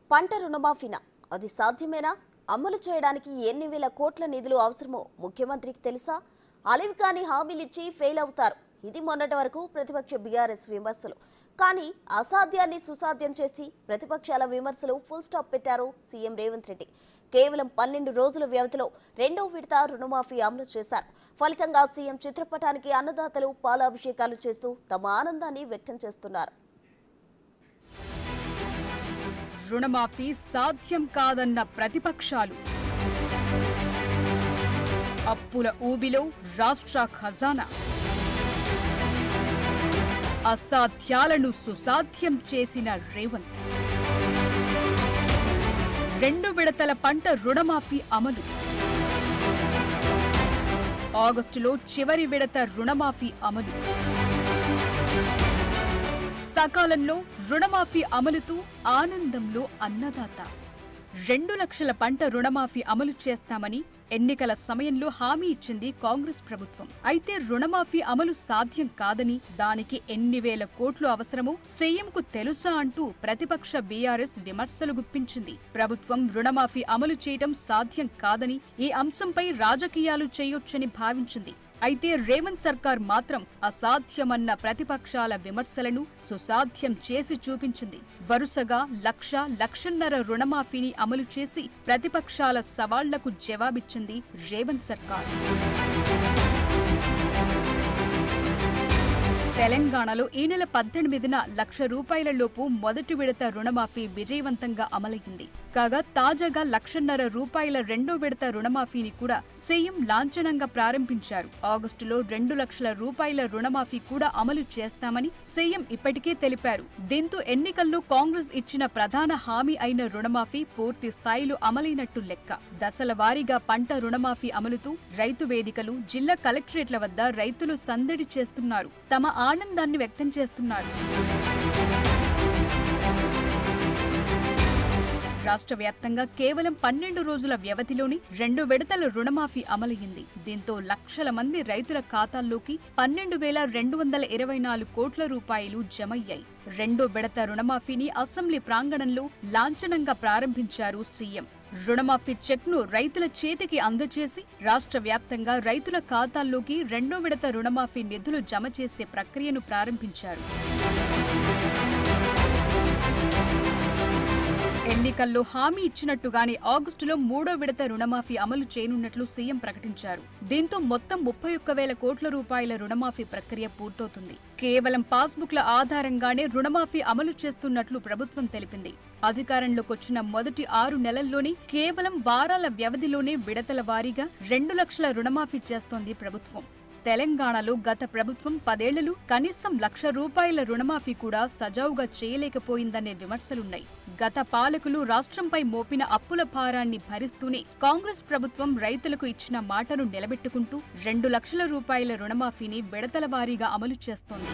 పంట రుణమాఫీనా అది సాధ్యమేనా అమలు చేయడానికి ఎన్ని వేల కోట్ల నిధులు అవసరమో ముఖ్యమంత్రికి తెలుసా అలివి కాని హామీలిచ్చి ఫెయిల్ అవుతారు ఇది మొన్నటి వరకు ప్రతిపక్ష బీఆర్ఎస్ విమర్శలు కానీ అసాధ్యాన్ని సుసాధ్యం చేసి ప్రతిపక్షాల విమర్శలు ఫుల్ స్టాప్ పెట్టారు సీఎం రేవంత్ రెడ్డి కేవలం పన్నెండు రోజుల వ్యవధిలో రెండో విడత రుణమాఫీ అమలు చేశారు ఫలితంగా సీఎం చిత్రపటానికి అన్నదాతలు పాలాభిషేకాలు చేస్తూ తమ ఆనందాన్ని వ్యక్తం చేస్తున్నారు రుణమాఫీ సాధ్యం కాదన్న ప్రతిపక్షాలు అప్పుల ఊబిలో రాష్ట్ర ఖజానా అసాధ్యాలను సుసాధ్యం చేసిన రేవంత్ రెండు విడతల పంట రుణమాఫీ అమలు ఆగస్టులో చివరి విడత రుణమాఫీ అమలు సకాలంలో రుణమాఫీ అమలుతూ ఆనందంలో అన్నదాత రెండు లక్షల పంట రుణమాఫీ అమలు చేస్తామని ఎన్నికల సమయంలో హామీ ఇచ్చింది కాంగ్రెస్ ప్రభుత్వం అయితే రుణమాఫీ అమలు సాధ్యం కాదని దానికి ఎన్ని వేల కోట్లు అవసరమో సీఎంకు తెలుసా అంటూ ప్రతిపక్ష బీఆర్ఎస్ విమర్శలు గుప్పించింది ప్రభుత్వం రుణమాఫీ అమలు చేయటం సాధ్యం కాదని ఈ అంశంపై రాజకీయాలు చేయొచ్చని భావించింది అయితే రేవంత్ సర్కార్ మాత్రం అసాధ్యమన్న ప్రతిపక్షాల విమర్శలను సుసాధ్యం చేసి చూపించింది వరుసగా లక్ష లక్షన్నర రుణమాఫీని అమలు చేసి ప్రతిపక్షాల సవాళ్లకు జవాబిచ్చింది రేవంత్ సర్కార్ తెలంగాణలో ఈ నెల పద్దెనిమిదిన లక్ష రూపాయల లోపు మొదటి విడత రుణమాఫీ విజయవంతంగా అమలయ్యింది కాగా తాజాగా లక్షన్నర రూపాయల రెండో విడత రుణమాఫీని కూడా సీఎం లాంఛనంగా ప్రారంభించారు ఆగస్టులో రెండు లక్షల రూపాయల రుణమాఫీ కూడా అమలు చేస్తామని సీఎం ఇప్పటికే తెలిపారు దీంతో ఎన్నికల్లో కాంగ్రెస్ ఇచ్చిన ప్రధాన హామీ అయిన రుణమాఫీ పూర్తి స్థాయిలో అమలైనట్టు లెక్క దశల వారీగా పంట రుణమాఫీ అమలుతూ రైతు వేదికలు జిల్లా కలెక్టరేట్ల వద్ద రైతులు సందడి చేస్తున్నారు తమ ఆనందాన్ని వ్యక్తం చేస్తున్నారు రాష్ట్ర వ్యాప్తంగా కేవలం పన్నెండు రోజుల వ్యవధిలోని రెండు విడతల రుణమాఫీ అమలయ్యింది దీంతో లక్షల మంది రైతుల ఖాతాల్లోకి పన్నెండు వేల రెండు వందల ఇరవై నాలుగు కోట్ల రూపాయలు జమయ్యాయి రెండో విడత రుణమాఫీని అసెంబ్లీ ప్రాంగణంలో లాంఛనంగా ప్రారంభించారు సీఎం రుణమాఫీ చెక్ను రైతుల చేతికి అందజేసి రాష్ట్ర వ్యాప్తంగా రైతుల ఖాతాల్లోకి రెండో విడత రుణమాఫీ నిధులు జమ చేసే ప్రక్రియను ప్రారంభించారు ఎన్నికల్లో హామీ ఇచ్చినట్టుగానే ఆగస్టులో మూడో విడత రుణమాఫీ అమలు చేయనున్నట్లు సీఎం ప్రకటించారు దీంతో మొత్తం ముప్పై ఒక్క వేల కోట్ల రూపాయల రుణమాఫీ ప్రక్రియ పూర్తవుతుంది కేవలం పాస్బుక్ల ఆధారంగానే రుణమాఫీ అమలు చేస్తున్నట్లు ప్రభుత్వం తెలిపింది అధికారంలోకి వచ్చిన మొదటి ఆరు నెలల్లోనే కేవలం వారాల వ్యవధిలోనే విడతల వారీగా రెండు లక్షల రుణమాఫీ చేస్తోంది ప్రభుత్వం తెలంగాణలో గత ప్రభుత్వం పదేళ్లలో కనీసం లక్ష రూపాయల రుణమాఫీ కూడా సజావుగా చేయలేకపోయిందనే విమర్శలున్నాయి గత పాలకులు రాష్ట్రంపై మోపిన అప్పుల భారాన్ని భరిస్తూనే కాంగ్రెస్ ప్రభుత్వం రైతులకు ఇచ్చిన మాటను నిలబెట్టుకుంటూ రెండు లక్షల రూపాయల రుణమాఫీని విడతల వారీగా అమలు చేస్తోంది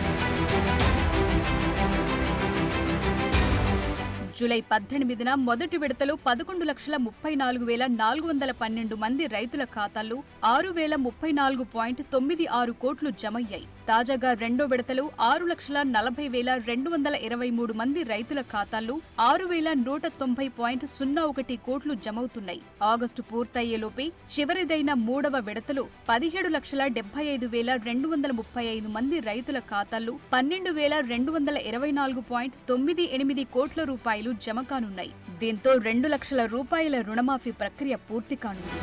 జూలై పద్దెనిమిదిన మొదటి విడతలో పదకొండు లక్షల ముప్పై నాలుగు వేల నాలుగు వందల పన్నెండు మంది రైతుల ఖాతాల్లో ఆరు వేల ముప్పై నాలుగు పాయింట్ తొమ్మిది ఆరు కోట్లు జమయ్యాయి తాజాగా రెండో విడతలో ఆరు లక్షల నలభై వేల రెండు వందల ఇరవై మూడు మంది రైతుల ఖాతాల్లో ఆరు వేల నూట తొంభై పాయింట్ సున్నా ఒకటి కోట్లు జమవుతున్నాయి ఆగస్టు పూర్తయ్యేలోపే చివరిదైన మూడవ విడతలో పదిహేడు లక్షల డెబ్బై ఐదు వేల రెండు వందల ముప్పై ఐదు మంది రైతుల ఖాతాల్లో పన్నెండు వేల రెండు వందల ఇరవై నాలుగు పాయింట్ తొమ్మిది ఎనిమిది కోట్ల రూపాయలు జమ కానున్నాయి దీంతో రెండు లక్షల రూపాయల రుణమాఫీ ప్రక్రియ పూర్తి కానుంది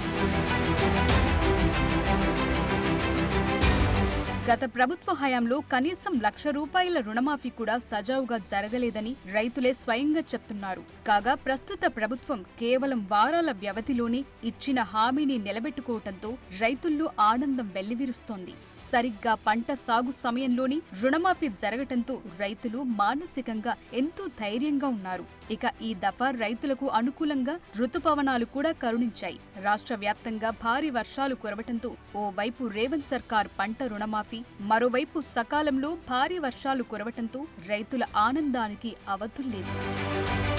గత ప్రభుత్వ హయాంలో కనీసం లక్ష రూపాయల రుణమాఫీ కూడా సజావుగా జరగలేదని రైతులే స్వయంగా చెప్తున్నారు కాగా ప్రస్తుత ప్రభుత్వం కేవలం వారాల వ్యవధిలోనే ఇచ్చిన హామీని నిలబెట్టుకోవటంతో రైతుల్లో ఆనందం వెల్లివిరుస్తోంది సరిగ్గా పంట సాగు సమయంలోనే రుణమాఫీ జరగటంతో రైతులు మానసికంగా ఎంతో ధైర్యంగా ఉన్నారు ఇక ఈ దఫా రైతులకు అనుకూలంగా రుతుపవనాలు కూడా కరుణించాయి రాష్ట్ర వ్యాప్తంగా భారీ వర్షాలు కురవటంతో ఓవైపు రేవంత్ సర్కార్ పంట రుణమాఫీ మరోవైపు సకాలంలో భారీ వర్షాలు కురవటంతో రైతుల ఆనందానికి అవధుల్లేవు